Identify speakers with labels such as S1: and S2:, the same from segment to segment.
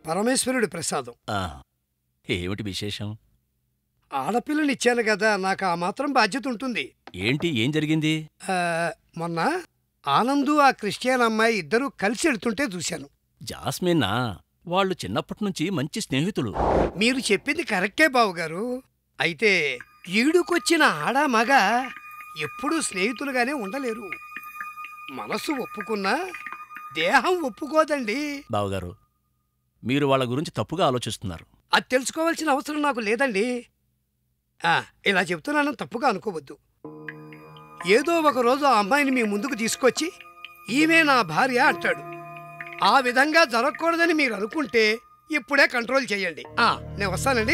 S1: పరమేశ్వరుడి ప్రసాదం
S2: ఆ, ఏమిటి విశేషం
S1: ఆడపిల్లనిచ్చాను కదా నాకు ఆ మాత్రం బాధ్యత ఉంటుంది
S2: ఏంటి ఏం జరిగింది
S1: ఆ, మొన్న ఆనందు ఆ క్రిస్టియన్ అమ్మాయి ఇద్దరూ కలిసి వెళ్తుంటే చూశాను
S2: జాస్మిన్నా వాళ్ళు చిన్నప్పటి నుంచి మంచి స్నేహితులు
S1: మీరు చెప్పింది కరెక్టే బావుగారు అయితే ఈడుకొచ్చిన ఆడ మగ ఎప్పుడూ స్నేహితులుగానే ఉండలేరు మనసు ఒప్పుకున్నా దేహం ఒప్పుకోదండి
S2: బావగారు మీరు వాళ్ళ గురించి తప్పుగా ఆలోచిస్తున్నారు
S1: అది తెలుసుకోవాల్సిన అవసరం నాకు లేదండి ఆ, ఇలా చెప్తున్నాను తప్పుగా అనుకోవద్దు ఏదో ఒక రోజు ఆ అమ్మాయిని మీ ముందుకు తీసుకొచ్చి ఈమె నా భార్య అంటాడు ఆ విధంగా జరగకూడదని మీరు అనుకుంటే ఇప్పుడే కంట్రోల్ చేయండి ఆ, నేను వస్తానండి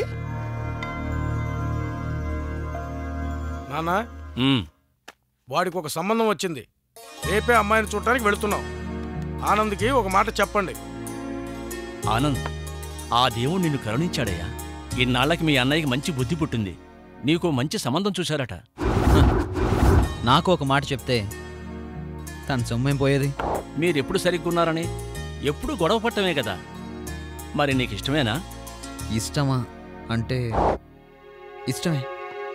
S3: నానా
S2: ఉమ్,
S3: వాడికి ఒక సంబంధం వచ్చింది రేపే అమ్మాయిని చూడటానికి వెళుతున్నాం ఆనంద్కి ఒక మాట చెప్పండి
S2: ఆనంద్ ఆ దేవుడు నిన్ను కరుణించాడయ్యా ఇన్నాళ్ళకి మీ అన్నయ్యకి మంచి బుద్ధి పుట్టింది నీకు మంచి సంబంధం చూశారట
S4: నాకు ఒక మాట చెప్తే తన సొమ్మేం పోయేది
S2: మీరెప్పుడు సరిగ్గున్నారని ఎప్పుడు గొడవ పట్టమే కదా మరి నీకు ఇష్టమేనా
S4: ఇష్టమా అంటే ఇష్టమే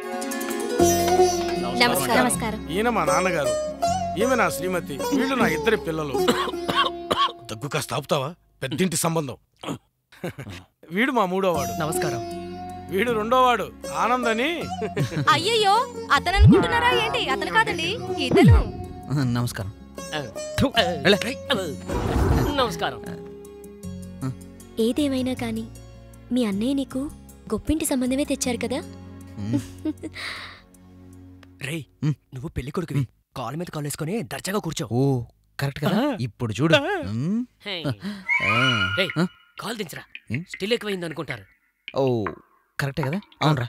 S5: నమస్కారం నమస్కారం
S3: ఈయన మా నాన్నగారు ఈమె నా శ్రీమతి వీళ్ళు నా ఇద్దరి పిల్లలు దగ్గు కాస్త ఆపుతావా పెద్దింటి సంబంధం వీడు మా మూడోవాడు
S6: నమస్కారం
S3: వీడు రెండోవాడు ఆనంద్ అని
S5: అయ్యయ్యో అతను అనుకుంటున్నారా ఏంటి అతను కాదండి ఇతను
S4: నమస్కారం
S6: నమస్కారం
S7: ఏదేమైనా కాని మీ అన్నయ్య నీకు గొప్పింటి సంబంధమే తెచ్చారు కదా
S6: రేయ్
S4: మ్.
S6: నువ్వు పెళ్లి కొడుకువి కాలు మీద కాలు వేసుకొని దర్జాగా కూర్చో
S4: ఓ కరెక్ట్ కదా ఇప్పుడు చూడు మ్,
S6: హే.
S4: ఆ,
S6: రేయ్
S4: ఆ,
S6: కాలు దించరా
S4: మ్.
S6: స్టిల్ ఎక్కువైంది అనుకుంటారు
S4: ఓ కరెక్టే కదా అవునరా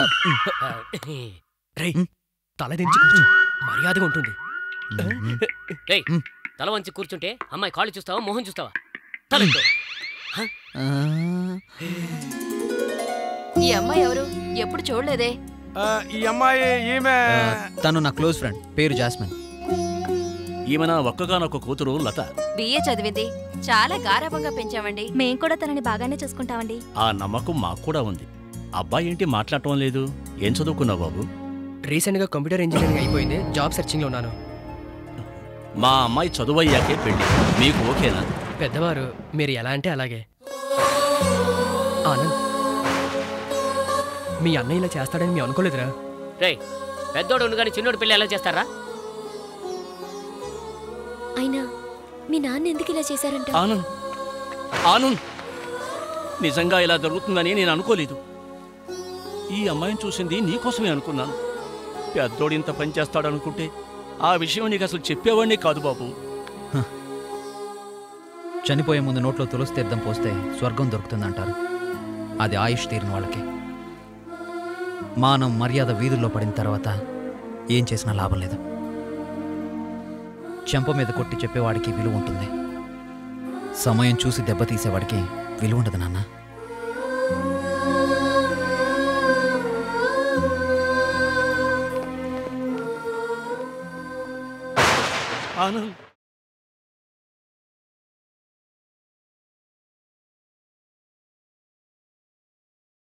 S6: రేయ్
S4: మ్.
S6: తల దించి కూర్చో మర్యాదగా ఉంటుంది
S4: మ్,
S6: రేయ్
S4: మ్.
S6: తల వంచి కూర్చుంటే అమ్మాయి కాళ్ళు చూస్తావా మొహం చూస్తావా తలెత్తు
S4: ఆ,
S5: ఈ అమ్మాయి ఎవరు ఎప్పుడు చూడలేదే
S3: ఆ, ఈ అమ్మాయి ఈమె
S4: ఆ, తను నా క్లోజ్ ఫ్రెండ్ పేరు జాస్మిన్
S2: ఈమె నా ఒక్కగానొక్క కూతురు లత
S5: బిఏ చదివింది చాలా గారాభంగా పెంచామండి
S7: మేం కూడా తనని బాగానే చూసుకుంటామండి
S2: ఆ నమ్మకం మాకు కూడా ఉంది అబ్బాయి ఏంటి మాట్లాడటం లేదు ఏం చదువుకున్నావు బాబు
S6: రీసెంట్ గా కంప్యూటర్ ఇంజనీరింగ్ అయిపోయింది జాబ్ సెర్చింగ్ లో ఉన్నాను
S2: మా అమ్మాయి చదువయ్యాకే పెళ్లి మీకు ఓకేనా
S6: పెద్దవారు మీరు ఎలా అంటే అలాగే ఆనంద్ మీ అన్నయ్య ఇలా చేస్తాడని మేము అనుకోలేదురా రే పెద్దోడు ఉండగానే చిన్నోడు పెళ్లి ఎలా చేస్తారా
S7: అయినా మీ నాన్న ఎందుకు ఇలా చేశారంట
S2: ఆనంద్ ఆనంద్ నిజంగా ఇలా జరుగుతుందని నేను అనుకోలేదు ఈ అమ్మాయిని చూసింది నీకోసమే అనుకున్నాను పెద్దోడు ఇంత పని చేస్తాడనుకుంటే ఆ విషయం నీకు అసలు చెప్పేవాడినే కాదు బాబు
S4: చనిపోయే ముందు నోట్లో తులసి తీర్థం పోస్తే స్వర్గం దొరుకుతుందంటారు అది ఆయుష్ తీరిన వాళ్ళకి మానం మర్యాద వీధుల్లో పడిన తర్వాత ఏం చేసినా లాభం లేదు చెంప మీద కొట్టి చెప్పేవాడికి విలువ ఉంటుంది సమయం చూసి దెబ్బతీసేవాడికి విలువ ఉండదు నాన్న
S2: ఆనంద్